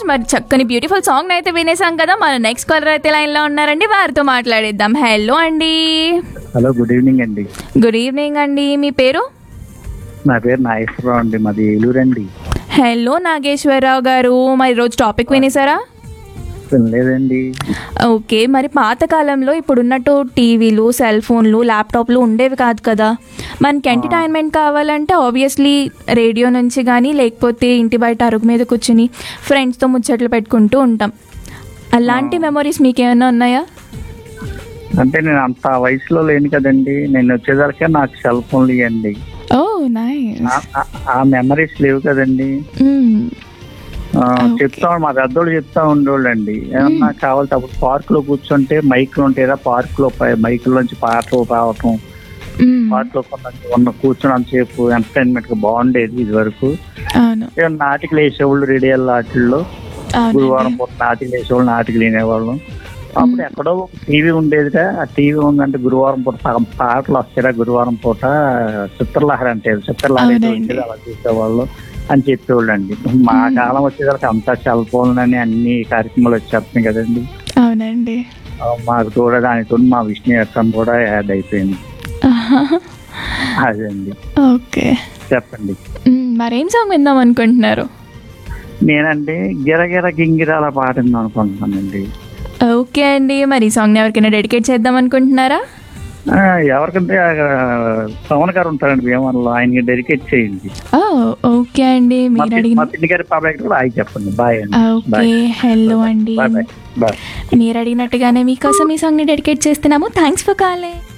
మరి చక్కని beautiful song అయితే వినేసాం కదా మన నెక్స్ట్ కాలర్ అయితే లైన్లో ఉన్నారండి వారితో మాట్లాడేద్దాం హలో అండి హలో గుడ్ ఈవినింగ్ అండి గుడ్ ఈవినింగ్ అండి మీ పేరు నా పేరు నాగేశ్వరరావు అండి మాది ఏలూరు అండి హలో నాగేశ్వరరావు గారు మరి రోజు టాపిక్ వినేసారా లేదండి ఓకే మరి పాతకాలంలో ఇప్పుడు ఉన్నట్టు టీవీలు సెల్ ఫోన్లు ల్యాప్టాప్లు ఉండేవి కాదు కదా మనకి ఎంటర్టైన్మెంట్ కావాలంటే ఆబ్వియస్లీ రేడియో నుంచి కానీ లేకపోతే ఇంటి బయట అరుగు మీద కూర్చుని ఫ్రెండ్స్తో ముచ్చట్లు పెట్టుకుంటూ ఉంటాం అలాంటి మెమరీస్ మీకేమైనా ఉన్నాయా అంటే నేను అంత వయసులో లేను కదండి నేను వచ్చేసరికి నాకు సెల్ ఫోన్లు ఇవ్వండి ఓ నైస్ ఆ- ఆ- ఆ మెమరీస్ లేవు కదండి ఆ, చెప్తా మా పెద్దోళ్ళు చెప్తా ఉండేవాళ్ళండి ఏమన్నా కావాలంటే అప్పుడు పార్క్ లో కూర్చుంటే మైక్లు ఉంటాయి పార్క్ లో మైక్ లోంచి పాటలు రావటం పార్క్ లో కొన్న ఉన్న కూర్చున్నంతసేపు ఎంటర్టైన్మెంట్ గా బాగుండేది ఇది వరకు అవును ఏమన్నా నాటికలు వేసేవాళ్ళు రేడియోల వాటిల్లో గురువారం అవును పూట నాటికలు వేసేవాళ్ళు నాటికలు వినేవాళ్ళం అప్పుడు ఎక్కడో టీవీ ఉండేదిగా ఆ టీవీ ఉందంటే గురువారం పూట సగం పాటలు వస్తారా గురువారం పూట చిత్రలహరి అంటే చిత్రలహరి ఏదో అవునండి. వచ్చేది అలా చూసేవాళ్ళు అని చెప్పేవాళ్ళు అండి మా కాలం వచ్చేసరికి అంతా సెల్ ఫోన్లు అని అన్ని కార్యక్రమాలు వచ్చేస్తున్నాయి కదండి అవునండి ఆ, మాకు కూడా దానితో మా విష్ణు ఎఫ్ఎం కూడా యాడ్ అయిపోయింది అదండి ఓకే చెప్పండి మరేం సాంగ్ విందాం అనుకుంటున్నారు నేనండి గిరగిర గింగిరాల పాట విందాం అనుకుంటున్నానండి ఓకే అండి మరి ఈ సాంగ్ని ఎవరికైనా డెడికేట్ చేద్దాం అనుకుంటున్నారా ఆ, ఎవరికంటే ఆ, పవన్ గారు ఉంటారండి భీమవరంలో ఆయనకి డెడికేట్ చేయండి ఓ ఓకే అండి మా మీరు పి- అడిగిన మా పిన్ని గారి పాపకి కూడా ఆయన చెప్పండి బాయ్ అండి ఓకే హలో అండి బాయ్ బాయ్ బాయ్ మీరు అడిగినట్టుగానే మీకోసం ఈ సాంగ్ని డెడికేట్ చేస్తున్నాము థ్యాంక్స్ ఫర్ కాలింగ్